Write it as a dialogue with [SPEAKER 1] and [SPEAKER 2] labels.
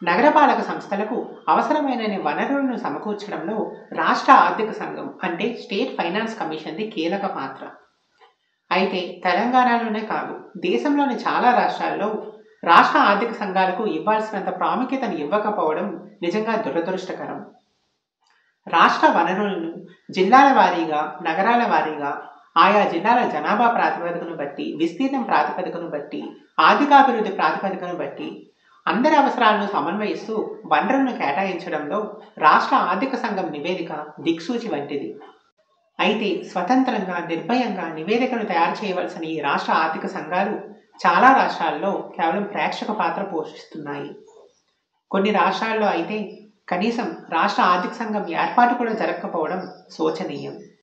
[SPEAKER 1] నగరపాలక సంస్థలకు అవసరమైన వనరులను సమకూర్చడంలో రాష్ట్ర ఆర్థిక సంఘం అంటే స్టేట్ ఫైనాన్స్ కమిషన్ది కీలక పాత్ర అయితే తెలంగాణలోనే కాదు దేశంలోని చాలా రాష్ట్రాల్లో రాష్ట్ర ఆర్థిక సంఘాలకు ఇవ్వాల్సినంత ప్రాముఖ్యతను ఇవ్వకపోవడం నిజంగా దురదృష్టకరం రాష్ట్ర వనరులను జిల్లాల వారీగా నగరాల వారీగా ఆయా జిల్లాల జనాభా ప్రాతిపదికను బట్టి విస్తీర్ణం ప్రాతిపదికను బట్టి ఆర్థికాభివృద్ధి ప్రాతిపదికను బట్టి అందరి అవసరాలను సమన్వయిస్తూ వనరులను కేటాయించడంలో రాష్ట్ర ఆర్థిక సంఘం నివేదిక దిక్సూచి వంటిది అయితే స్వతంత్రంగా నిర్భయంగా నివేదికను తయారు చేయవలసిన ఈ రాష్ట్ర ఆర్థిక సంఘాలు చాలా రాష్ట్రాల్లో కేవలం ప్రేక్షక పాత్ర పోషిస్తున్నాయి కొన్ని రాష్ట్రాల్లో అయితే కనీసం రాష్ట్ర ఆర్థిక సంఘం ఏర్పాటు కూడా జరగకపోవడం శోచనీయం